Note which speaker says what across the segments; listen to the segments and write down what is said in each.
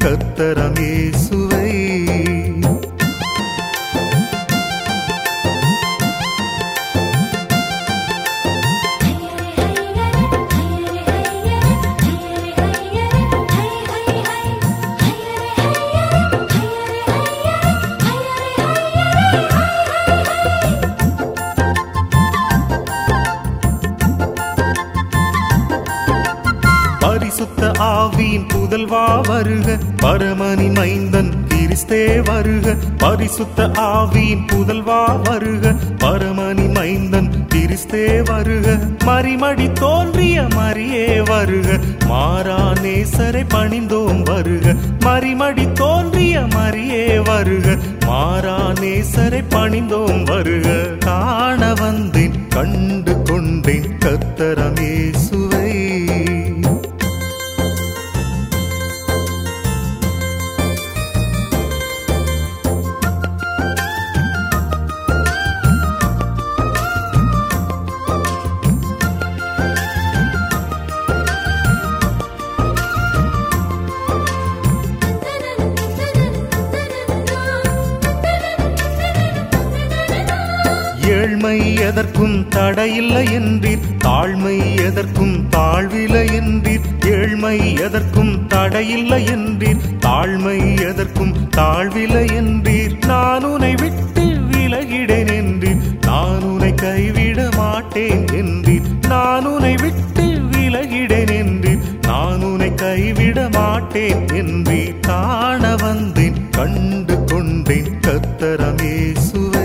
Speaker 1: கத்தரமேசுவை பரிசுத்த ஆவியின் புதல்வா வருக பரமனின் மைந்தன் கிறிஸ்தே வருக பரிசுத்த ஆவியின் புதல்வா வருக பரமனின் மைந்தன் கிறிஸ்தே வருக மறிமடி தோன்றிய மரியே வருக மாறா நேசரை பணிந்தோம் வருக மறிமடி தோன்றிய மரியே வருக மாறா நேசரை பணிந்தோம் வருக காண வந்தேன் கண்டு கொண்டேன் கத்தரமேசுவை ஏழ்மை எதற்கும் தடையில்லை என்றீர் தாழ்மை எதற்கும் தாழ்வில்லை என்றீர் ஏழ்மை எதற்கும் தடையில்லை என்றீர் தாழ்மை எதற்கும் தாழ்வில்லை என்றீர் நான் உன்னை விட்டு விலகிடேன் என்றீர் நான் உன்னை கைவிட மாட்டேன் என்றீர் நான் உன்னை விட்டு விலகிடேன் என்றீர் நான் உன்னை கைவிட மாட்டேன் என்றீர் காண வந்தேன் கண்டு கொண்டேன் கத்தரமேசுவை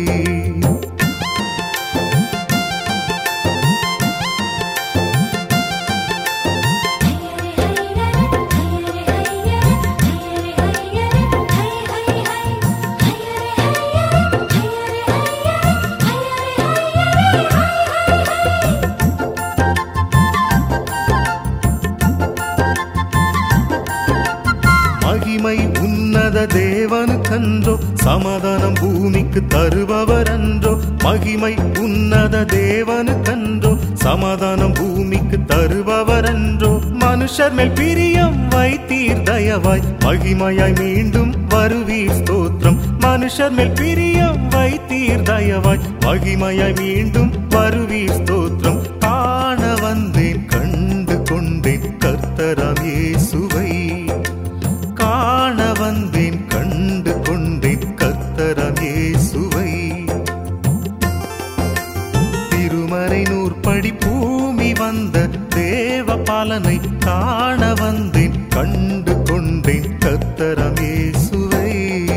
Speaker 1: மகிமை உன்னத தேவனுக்கன்றோ சமாதானம் பூமிக்கு தருபவர் அன்றோ மகிமை உன்னத தேவனுக்கன்றோ சமாதானம் பூமிக்கு தருபவர் அன்றோ மனுஷர் மேல் பிரியம் வைத்தீர் தயவாய் மகிமையாய் மீண்டும் வருவீர் ஸ்தோத்திரம் மனுஷர் மேல் பிரியம் வைத்தீர் தயவாய் மகிமையாய் மீண்டும் வருவீர் ஸ்தோத்திரம் காண வந்தேன் கண்டு கொண்டேன் கர்த்தராம் இயேசுவை காண வந்தேன் கண்டு கொண்டேன் கர்த்தராம் இயேசுவை திருமறை நூற்படி பூமி வந்த தேவ பாலனை காண வந்தேன் கண்டு கொண்டேன் கர்த்தராம் இயேசுவை